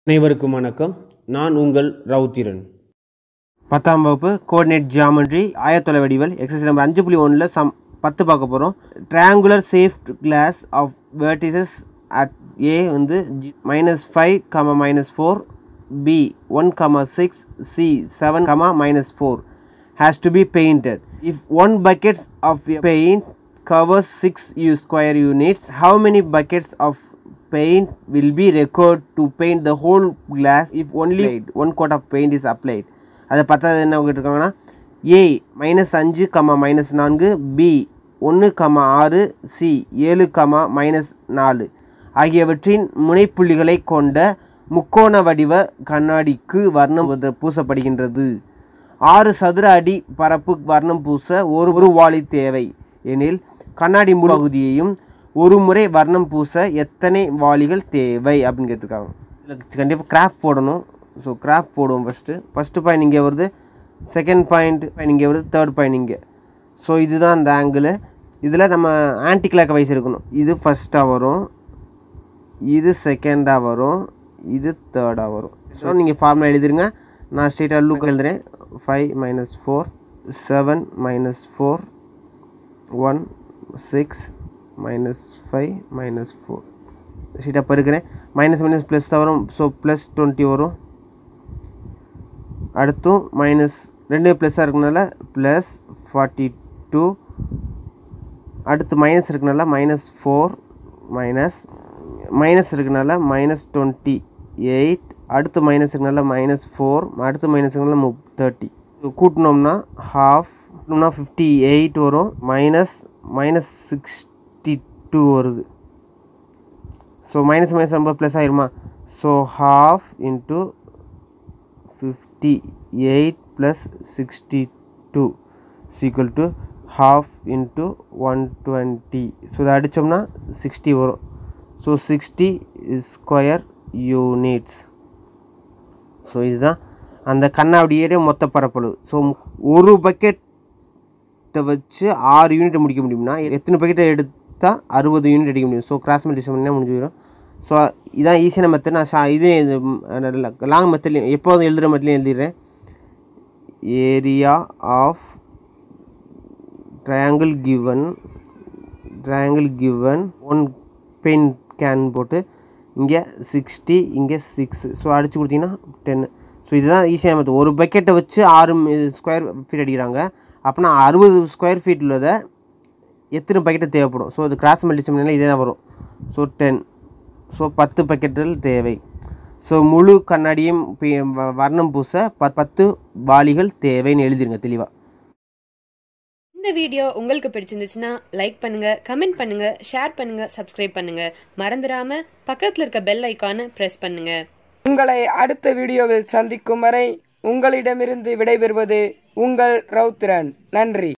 அனைவருக்கும் வணக்கம் நான் உங்கள் ரவுத்திரன் பத்தாம் வகுப்பு கோஆர்டினேட் ஜியாமெட்ரி ஆயத்தொலை வடிவல் எக்ஸசைஸ் நம்பர் அஞ்சு புள்ளி ஒன்றில் சம் பத்து பார்க்க போகிறோம் triangular shaped class of vertices at A வந்து minus five comma minus four B one comma six C seven comma minus four has to be painted. If one bucket of paint covers 6 u square units, how many buckets of paint will be required to paint the whole glass if only one coat of paint is applied? அதை பத்தாவது என்ன கேட்டிருக்காங்கன்னா A minus அஞ்சு comma minus நான்கு B ஒன்று comma ஆறு C ஏழு comma minus நாலு ஆகியவற்றின் முனைப்புள்ளிகளை கொண்ட முக்கோண வடிவ கண்ணாடிக்கு வர்ணம் பூசப்படுகின்றது ஆறு சதுர அடி பரப்பு வர்ணம் பூச ஒரு ஒரு வாளி தேவை எனில் கண்ணாடி முழு பகுதியையும் ஒரு முறை வர்ணம் பூச எத்தனை வாளிகள் தேவை அப்படின்னு கேட்டிருக்காங்க இதில் கண்டிப்பாக கிராஃப்ட் போடணும் ஸோ கிராஃப்ட் போடுவோம் ஃபஸ்ட்டு ஃபஸ்ட்டு பாயிண்ட் இங்கே வருது செகண்ட் பாயிண்ட் பாயிண்ட் இங்கே வருது தேர்ட் பாயிண்ட் இங்கே ஸோ இதுதான் அந்த ஆங்கிள் இதில் நம்ம ஆன்டி கிளாக் வைஸ் இருக்கணும் இது ஃபஸ்ட்டாக வரும் இது செகண்டாக வரும் இது தேர்டாக வரும் ஸோ நீங்கள் ஃபார்முலா எழுதிருங்க நான் ஸ்ட்ரெயிட்டாக லுக் எழுதுறேன் five minus four seven minus four one six minus five minus four ஸ்ட்ரெயிட்டாக பெருக்கிறேன் மைனஸ் மைனஸ் ப்ளஸ் தான் வரும் ஸோ ப்ளஸ் டுவெண்ட்டி வரும் அடுத்தும் மைனஸ் ரெண்டு ப்ளஸ்ஸாக இருக்கனால ப்ளஸ் ஃபார்ட்டி டூ அடுத்து மைனஸ் இருக்கனால மைனஸ் ஃபோர் மைனஸ் மைனஸ் இருக்கனால மைனஸ் டுவெண்ட்டி எயிட் அடுத்து மைனஸ் இருக்கனால மைனஸ் ஃபோர் அடுத்து மைனஸ் இருக்கனால மு தேர்ட்டி கூட்டினோம்னா ஹாஃப் கூட்டினோம்னா ஃபிஃப்டி எயிட் வரும் மைனஸ் மைனஸ் சிக்ஸ்டி டூ வருது ஸோ மைனஸ் மைனஸ் ரொம்ப ப்ளஸ் ஆயிருமா so half into fifty eight plus sixty two equal to half into one twenty so இதை அடித்தோம்னா சிக்ஸ்டி வரும் so sixty square units so இதுதான் அந்த கண்ணாடியோட மொத்த பரப்பளவு ஸோ ஒரு பக்கெட்டை வச்சு ஆறு யூனிட்டை முடிக்க முடியும்னா எத்தனை பக்கெட்டை எடுத்தால் அறுபது யூனிட் அடிக்க முடியும் ஸோ கிராஸ் மல்டிஷன் பண்ணால் முடிஞ்சு போயிடும் ஸோ இதான் ஈஸியான மெத்தட் நான் ஷா இது லாங் மெத்தட்லையும் எப்போதும் எழுதுகிற மெத்தட்லையும் எழுதிடுறேன் area of triangle given triangle given one pen can போட்டு இங்கே சிக்ஸ்டி இங்கே சிக்ஸ் ஸோ அடித்து கொடுத்தீங்கன்னா டென்னு ஸோ இதுதான் ஈஸியாக மெத்தட் ஒரு பக்கெட்டை வச்சு ஆறு ஸ்கொயர் ஃபீட் அடிக்கிறாங்க அப்படின்னா அறுபது ஸ்கொயர் ஃபீட் உள்ளதை எத்தனை பக்கெட்டு தேவைப்படும் ஸோ அது கிராஸ் மல்டிச்சம்னால இதே தான் வரும் ஸோ டென் ஸோ பத்து பக்கெட்டுகள் தேவை ஸோ முழு கண்ணாடியும் வர்ணம் பூச பத் பத்து வாளிகள் தேவைன்னு எழுதிருங்க தெளிவாக இந்த வீடியோ உங்களுக்கு பிடிச்சிருந்துச்சுன்னா லைக் பண்ணுங்க கமெண்ட் பண்ணுங்க ஷேர் பண்ணுங்க சப்ஸ்கிரைப் பண்ணுங்க மறந்துடாம பக்கத்துல இருக்க பெல் ஐக்கானை பிரஸ் பண்ணுங்க உங்களை அடுத்த வீடியோவில் சந்திக்கும் வரை உங்களிடமிருந்து விடைபெறுவது உங்கள் ரவுத்திரன் நன்றி